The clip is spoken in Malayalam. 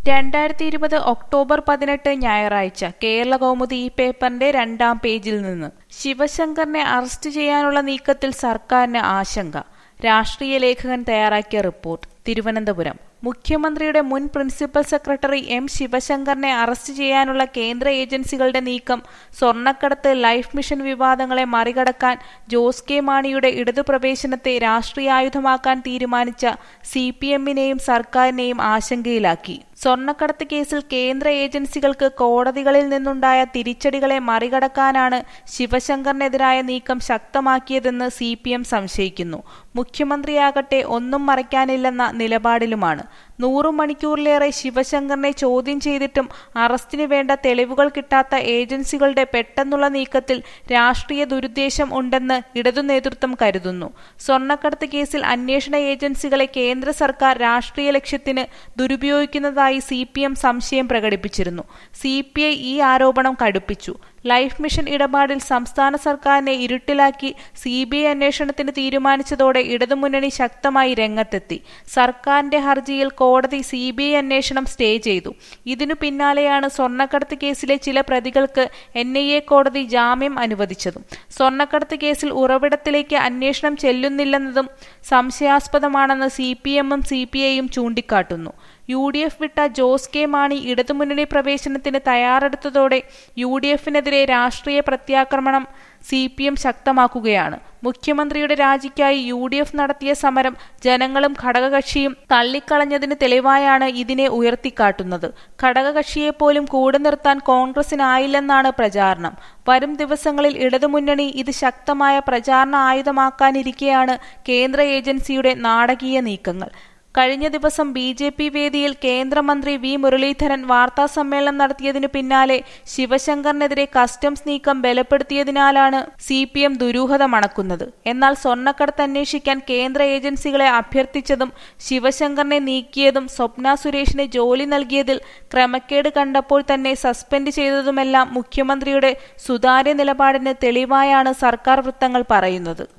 രണ്ടായിരത്തി ഇരുപത് ഒക്ടോബർ പതിനെട്ട് ഞായറാഴ്ച കേരള കൗമുദി ഈ പേപ്പറിന്റെ രണ്ടാം പേജിൽ നിന്ന് ശിവശങ്കറിനെ അറസ്റ്റ് ചെയ്യാനുള്ള നീക്കത്തിൽ സർക്കാരിന് ആശങ്ക രാഷ്ട്രീയ ലേഖകൻ തയ്യാറാക്കിയ റിപ്പോർട്ട് തിരുവനന്തപുരം മുഖ്യമന്ത്രിയുടെ മുൻ പ്രിൻസിപ്പൽ സെക്രട്ടറി എം ശിവശങ്കറിനെ അറസ്റ്റ് ചെയ്യാനുള്ള കേന്ദ്ര ഏജൻസികളുടെ നീക്കം സ്വർണ്ണക്കടത്ത് ലൈഫ് മിഷൻ വിവാദങ്ങളെ മറികടക്കാൻ ജോസ് കെ മാണിയുടെ ഇടതു പ്രവേശനത്തെ രാഷ്ട്രീയായുധമാക്കാൻ തീരുമാനിച്ച സി പി എമ്മിനെയും സർക്കാരിനെയും ആശങ്കയിലാക്കി സ്വർണ്ണക്കടത്ത് കേസിൽ കേന്ദ്ര ഏജൻസികൾക്ക് കോടതികളിൽ നിന്നുണ്ടായ തിരിച്ചടികളെ മറികടക്കാനാണ് ശിവശങ്കറിനെതിരായ നീക്കം ശക്തമാക്കിയതെന്ന് സി പി എം സംശയിക്കുന്നു മുഖ്യമന്ത്രിയാകട്ടെ ഒന്നും മറയ്ക്കാനില്ലെന്ന നിലപാടിലുമാണ് നൂറു മണിക്കൂറിലേറെ ശിവശങ്കറിനെ ചോദ്യം ചെയ്തിട്ടും അറസ്റ്റിന് വേണ്ട തെളിവുകൾ കിട്ടാത്ത ഏജൻസികളുടെ പെട്ടെന്നുള്ള നീക്കത്തിൽ രാഷ്ട്രീയ ദുരുദ്ദേശം ഉണ്ടെന്ന് ഇടതു നേതൃത്വം കരുതുന്നു സ്വർണ്ണക്കടത്ത് കേസിൽ അന്വേഷണ ഏജൻസികളെ കേന്ദ്ര സർക്കാർ രാഷ്ട്രീയ ലക്ഷ്യത്തിന് ദുരുപയോഗിക്കുന്നതായി സി പി എം സംശയം പ്രകടിപ്പിച്ചിരുന്നു സി പി ഐ ഈ ആരോപണം കടുപ്പിച്ചു ലൈഫ് മിഷൻ ഇടപാടിൽ സംസ്ഥാന സർക്കാരിനെ ഇരുട്ടിലാക്കി സി ബി ഐ അന്വേഷണത്തിന് തീരുമാനിച്ചതോടെ ഇടതുമുന്നണി ശക്തമായി രംഗത്തെത്തി സർക്കാരിന്റെ ഹർജിയിൽ കോടതി സി ബി ഐ അന്വേഷണം സ്റ്റേ ചെയ്തു ഇതിനു പിന്നാലെയാണ് സ്വർണ്ണക്കടത്ത് കേസിലെ ചില പ്രതികൾക്ക് എൻ ഐ എ കോടതി ജാമ്യം അനുവദിച്ചതും സ്വർണ്ണക്കടത്ത് കേസിൽ ഉറവിടത്തിലേക്ക് അന്വേഷണം ചെല്ലുന്നില്ലെന്നതും സംശയാസ്പദമാണെന്ന് സി പി എമ്മും സി പി ഐയും ചൂണ്ടിക്കാട്ടുന്നു യു ഡി എഫ് വിട്ട ജോസ് കെ മാണി ഇടതുമുന്നണി പ്രവേശനത്തിന് തയ്യാറെടുത്തതോടെ യു ഡി എഫിനെതിരെ രാഷ്ട്രീയ പ്രത്യാക്രമണം സി പി എം ശക്തമാക്കുകയാണ് മുഖ്യമന്ത്രിയുടെ രാജിക്കായി യു ഡി എഫ് നടത്തിയ സമരം ജനങ്ങളും ഘടകകക്ഷിയും തള്ളിക്കളഞ്ഞതിന് തെളിവായാണ് ഇതിനെ ഉയർത്തിക്കാട്ടുന്നത് ഘടകകക്ഷിയെപ്പോലും കൂടെ നിർത്താൻ കോൺഗ്രസിനായില്ലെന്നാണ് പ്രചാരണം വരും ദിവസങ്ങളിൽ ഇടതുമുന്നണി ഇത് ശക്തമായ പ്രചാരണ ആയുധമാക്കാനിരിക്കെയാണ് കേന്ദ്ര ഏജൻസിയുടെ നാടകീയ നീക്കങ്ങൾ കഴിഞ്ഞ ദിവസം ബി ജെ പി വേദിയിൽ കേന്ദ്രമന്ത്രി വി മുരളീധരൻ വാർത്താസമ്മേളനം നടത്തിയതിനു പിന്നാലെ ശിവശങ്കറിനെതിരെ കസ്റ്റംസ് നീക്കം ബലപ്പെടുത്തിയതിനാലാണ് സി പി എം ദുരൂഹത മണക്കുന്നത് എന്നാൽ സ്വർണ്ണക്കടത്ത് അന്വേഷിക്കാൻ കേന്ദ്ര ഏജൻസികളെ അഭ്യർത്ഥിച്ചതും ശിവശങ്കറിനെ നീക്കിയതും സ്വപ്ന സുരേഷിന് ജോലി നൽകിയതിൽ ക്രമക്കേട് കണ്ടപ്പോൾ തന്നെ സസ്പെൻഡ് ചെയ്തതുമെല്ലാം മുഖ്യമന്ത്രിയുടെ സുതാര്യ നിലപാടിന് തെളിവായാണ് സർക്കാർ വൃത്തങ്ങൾ പറയുന്നത്